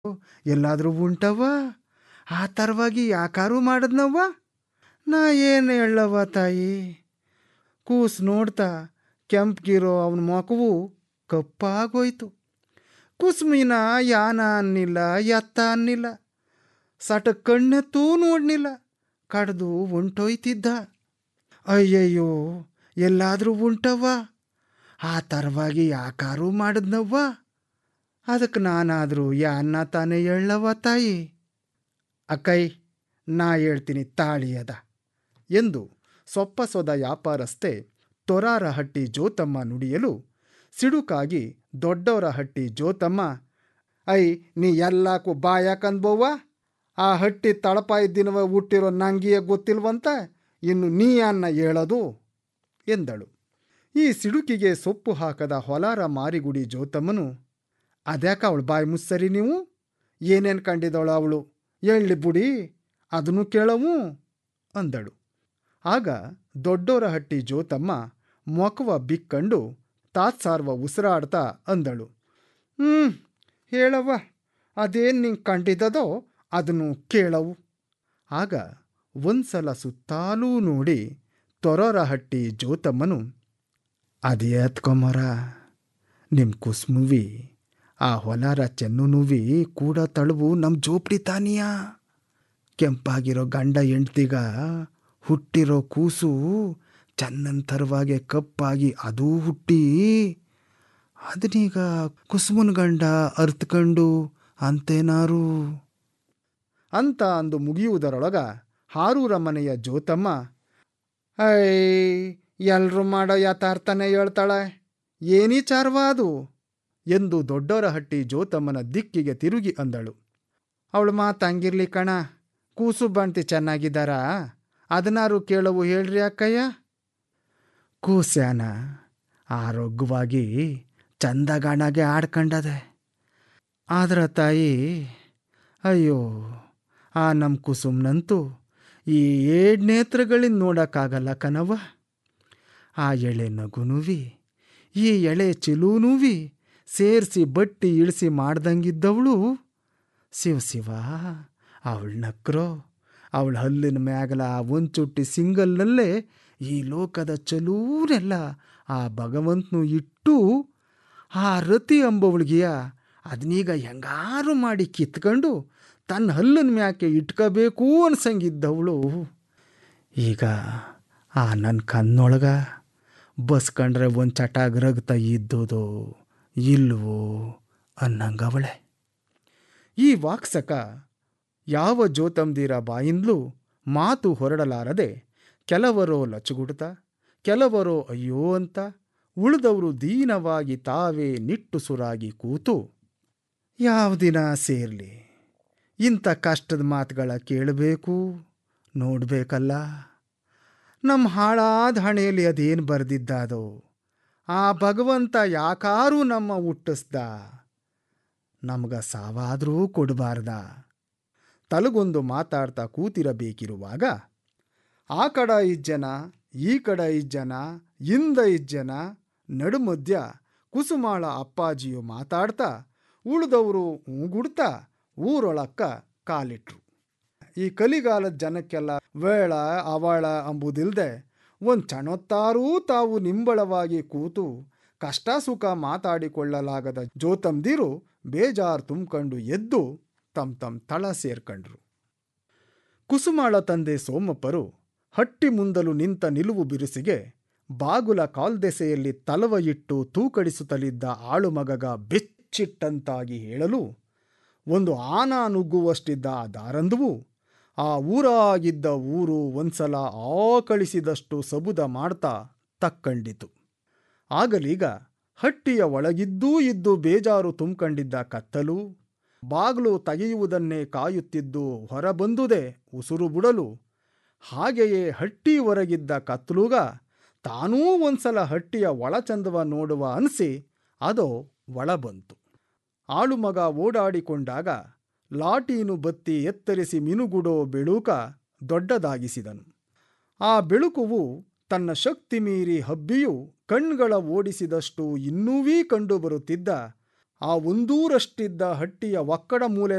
ಎಲ್ಲಾದ್ರೂ ಉಂಟವ್ವ ಆ ಥರವಾಗಿ ಯಾಕಾರು ಮಾಡದ್ನವ್ವ ನಾ ಏನು ಹೇಳವ್ವ ತಾಯಿ ಕೂಸ್ ನೋಡ್ತಾ ಕೆಂಪ್ಗಿರೋ ಅವನ ಮೊಕವು ಕಪ್ಪಾಗೋಯ್ತು ಕುಸ್ಮಿನ ಯಾನ ಅನ್ನಿಲ್ಲ ಎತ್ತ ಅನ್ನಿಲ್ಲ ಸಟ ಕಣ್ಣೆತ್ತೂ ನೋಡ್ನಿಲ್ಲ ಕಡ್ದು ಹೊಂಟೋಯ್ತಿದ್ದ ಅಯ್ಯಯ್ಯೋ ಎಲ್ಲಾದ್ರೂ ಉಂಟವ್ವ ಆ ಥರವಾಗಿ ಯಾಕಾರು ಮಾಡಿದ್ನವ್ವ ಅದಕ್ಕೆ ನಾನಾದರೂ ಯಾನ್ನ ತಾನೇ ಹೇಳವ್ವ ತಾಯಿ ಅಕ್ಕೈ ನಾ ಹೇಳ್ತೀನಿ ತಾಳಿ ಅದ ಎಂದು ಸೊಪ್ಪ ಸೊದ ವ್ಯಾಪಾರಸ್ಥೆ ತೊರಾರ ಹಟ್ಟಿ ಜೋತಮ್ಮ ನುಡಿಯಲು ಸಿಡುಕಾಗಿ ದೊಡ್ಡವರ ಹಟ್ಟಿ ಜೋತಮ್ಮ ಐ ನೀ ಎಲ್ಲಾಕು ಬಾಯಾಕಂದ್ಬೋವ್ವ ಆ ಹಟ್ಟಿ ತಳಪ ಇದ್ದಿನವ ಹುಟ್ಟಿರೋ ನಂಗಿಯೇ ಗೊತ್ತಿಲ್ವಂತ ಇನ್ನು ನೀ ಅನ್ನ ಹೇಳೋದು ಎಂದಳು ಈ ಸಿಡುಕಿಗೆ ಸೊಪ್ಪು ಹಾಕದ ಹೊಲಾರ ಮಾರಿಗುಡಿ ಜೋತಮ್ಮನು ಅದ್ಯಾಕ ಅವಳು ಬಾಯಿ ಮುಸ್ಸರಿ ನೀವು ಏನೇನು ಕಂಡಿದ್ದವಳು ಅವಳು ಹೇಳಿ ಬುಡಿ ಅದನ್ನು ಕೇಳವು ಅಂದಳು ಆಗ ದೊಡ್ಡೋರ ಹಟ್ಟಿ ಜೋತಮ್ಮ ಮೊಕವ ಬಿಕ್ಕಂಡು ತಾತ್ಸಾರ್ವ ಉಸಿರಾಡ್ತಾ ಅಂದಳು ಹ್ಞೂ ಹೇಳವ್ವ ಅದೇನು ನಿಂಗೆ ಕಂಡಿದ್ದದೋ ಅದನ್ನು ಕೇಳವು ಆಗ ಒಂದ್ಸಲ ಸುತ್ತಾಲೂ ನೋಡಿ ತೊರರ ಹಟ್ಟಿ ಜೋತಮ್ಮನು ಅದೇ ಎತ್ಕೊಂಬರ ನಿಮ್ಮ ಕುಸ್ಮುವಿ ಆ ಹೊಲಾರ ಚೆನ್ನುನುವಿ ಕೂಡ ತಳುವು ನಮ್ಮ ಜೋಪ್ಡಿ ತಾನಿಯಾ ಕೆಂಪಾಗಿರೋ ಗಂಡ ಹೆಂಡ್ತಿಗ ಹುಟ್ಟಿರೋ ಕೂಸು ಚನ್ನಂತರವಾಗೆ ಕಪ್ಪಾಗಿ ಅದೂ ಹುಟ್ಟಿ ಅದನ್ನೀಗ ಕುಸುಮನ್ ಗಂಡ ಅರ್ತ್ಕಂಡು ಅಂತೇನಾರು ಅಂತ ಅಂದು ಮುಗಿಯುವುದರೊಳಗ ಹಾರೂರ ಮನೆಯ ಜೋತಮ್ಮ ಐ ಎಲ್ರು ಮಾಡೋ ಯಥಾರ್ಥನೆ ಹೇಳ್ತಾಳೆ ಏನೀ ಚಾರ್ವ ಅದು ಎಂದು ದೊಡ್ಡೋರ ಹಟ್ಟಿ ಜೋತಮ್ಮನ ದಿಕ್ಕಿಗೆ ತಿರುಗಿ ಅಂದಳು ಅವಳು ಮಾತಂಗಿರ್ಲಿ ಕಣ ಕೂಸು ಬಾಣ್ತಿ ಚೆನ್ನಾಗಿದ್ದಾರಾ ಅದನ್ನಾರು ಕೇಳವು ಹೇಳ್ರಿ ಅಕ್ಕಯ್ಯ ಕೂಸ್ಯಾನ ಆರೋಗ್ಯವಾಗಿ ಚಂದಗಾಣಗೆ ಆಡ್ಕಂಡದೆ ಆದ್ರ ತಾಯಿ ಅಯ್ಯೋ ಆ ನಮ್ಮ ಕುಸುಮ್ನಂತೂ ಈ ಏಡ್ ನೇತ್ರಗಳಿಂದ ನೋಡೋಕ್ಕಾಗಲ್ಲ ಕಣವ್ವ ಆ ಎಳೆ ನಗುನುವಿ ಈ ಎಳೆ ಚಿಲೂನುವಿ ಸೇರಿಸಿ ಬಟ್ಟಿ ಇಳಿಸಿ ಮಾಡ್ದಂಗಿದ್ದವಳು ಶಿವ ಶಿವ ಅವಳ ನಕ್ರೋ ಅವಳ ಹಲ್ಲಿನ ಮ್ಯಾಗಲ ಆ ಒಂಚುಟ್ಟಿ ಸಿಂಗಲ್ನಲ್ಲೇ ಈ ಲೋಕದ ಚಲೂನೆಲ್ಲ ಆ ಭಗವಂತನು ಇಟ್ಟು ಆ ರತಿ ಅಂಬವಳಿಗೆಯ ಅದನ್ನೀಗ ಹೆಂಗಾರು ಮಾಡಿ ಕಿತ್ಕೊಂಡು ತನ್ನ ಹಲ್ಲಿನ ಮ್ಯಾಕೆ ಇಟ್ಕೋಬೇಕು ಅನ್ಸಂಗಿದ್ದವಳು ಈಗ ಆ ನನ್ನ ಕಣ್ಣೊಳಗ ಬಸ್ಕಂಡ್ರೆ ಒಂದು ಚಟಾಗ್ ರಗ್ತ ಇದ್ದೋದೋ ಇಲ್ವೋ ಅನ್ನಂಗವಳೆ ಈ ವಾಕ್ಸಕ ಯಾವ ಜೋತಂದಿರ ಬಾಯಿಂದಲೂ ಮಾತು ಹೊರಡಲಾರದೆ ಕೆಲವರೋ ಲಚಗುಡ್ತ ಕೆಲವರೋ ಅಯ್ಯೋ ಅಂತ ಉಳಿದವರು ದೀನವಾಗಿ ತಾವೇ ನಿಟ್ಟುಸುರಾಗಿ ಕೂತು ಯಾವ ದಿನ ಸೇರಲಿ ಇಂಥ ಕಷ್ಟದ ಮಾತುಗಳ ಕೇಳಬೇಕು ನೋಡಬೇಕಲ್ಲ ನಮ್ಮ ಹಾಳಾದ ಹಣೆಯಲ್ಲಿ ಅದೇನು ಬರೆದಿದ್ದಾದೋ ಆ ಭಗವಂತ ಯಾಕಾರೂ ನಮ್ಮ ಹುಟ್ಟಿಸ್ದ ನಮ್ಗ ಸಾವಾದರೂ ಕೊಡಬಾರ್ದ ತಲಗೊಂದು ಮಾತಾಡ್ತಾ ಕೂತಿರಬೇಕಿರುವಾಗ ಆ ಕಡ ಇಜ್ಜನ ಈ ಕಡ ಇಜ್ಜನ ಇಂದ ಇಜ್ಜನ ನಡುಮಧ್ಯ ಕುಸುಮಾಳ ಅಪ್ಪಾಜಿಯು ಮಾತಾಡ್ತಾ ಉಳಿದವರು ಉಗುಡ್ತಾ ಊರೊಳಕ್ಕ ಕಾಲಿಟ್ರು ಈ ಕಲಿಗಾಲದ ಜನಕ್ಕೆಲ್ಲ ವೇಳ ಅವಳ ಅಂಬುದಿಲ್ದೆ ಒಂದು ಚಣೊತ್ತಾರೂ ತಾವು ನಿಂಬಳವಾಗಿ ಕೂತು ಕಷ್ಟ ಸುಖ ಮಾತಾಡಿಕೊಳ್ಳಲಾಗದ ಜೋತಂದಿರು ಬೇಜಾರು ತುಂಬ್ಕೊಂಡು ಎದ್ದು ತಮ್ ತಮ್ ತಳ ಸೇರ್ಕಂಡ್ರು ಕುಸುಮಾಳ ತಂದೆ ಸೋಮಪ್ಪರು ಹಟ್ಟಿ ಮುಂದಲು ನಿಂತ ನಿಲುವು ಬಿರುಸಿಗೆ ಬಾಗುಲ ಕಾಲ್ದೆಸೆಯಲ್ಲಿ ತಲವ ಇಟ್ಟು ತೂಕಡಿಸುತ್ತಲಿದ್ದ ಆಳುಮಗಗ ಬೆಚ್ಚಿಟ್ಟಂತಾಗಿ ಹೇಳಲು ಒಂದು ಆನ ನುಗ್ಗುವಷ್ಟಿದ್ದ ಆ ದಾರಂದುವು ಆ ಊರಾಗಿದ್ದ ಊರು ಒಂದ್ಸಲ ಆಕಳಿಸಿದಷ್ಟು ಸಬುದ ಮಾಡ್ತಾ ತಕ್ಕಂಡಿತು ಆಗಲೀಗ ಹಟ್ಟಿಯ ಒಳಗಿದ್ದೂ ಇದ್ದು ಬೇಜಾರು ತುಂಬ್ಕಂಡಿದ್ದ ಕತ್ತಲು ಬಾಗಿಲು ತೆಗೆಯುವುದನ್ನೇ ಕಾಯುತ್ತಿದ್ದು ಹೊರಬಂದುದೇ ಉಸುರು ಬುಡಲು ಹಾಗೆಯೇ ಹಟ್ಟಿ ಹೊರಗಿದ್ದ ಕತ್ತಲುಗ ತಾನೂ ಒಂದ್ಸಲ ಹಟ್ಟಿಯ ಒಳಚಂದವ ನೋಡುವ ಅನಿಸಿ ಅದೋ ಒಳ ಬಂತು ಆಳುಮಗ ಓಡಾಡಿಕೊಂಡಾಗ ಲಾಟೀನು ಬತ್ತಿ ಎತ್ತರಿಸಿ ಮಿನುಗುಡೋ ಬೆಳೂಕ ದೊಡ್ಡದಾಗಿಸಿದನು ಆ ಬೆಳುಕುವು ತನ್ನ ಶಕ್ತಿ ಮೀರಿ ಹಬ್ಬಿಯು ಕಣ್ಗಳ ಓಡಿಸಿದಷ್ಟು ಇನ್ನೂವೀ ಕಂಡುಬರುತ್ತಿದ್ದ ಆ ಒಂದೂರಷ್ಟಿದ್ದ ಹಟ್ಟಿಯ ಒಕ್ಕಡ ಮೂಲೆ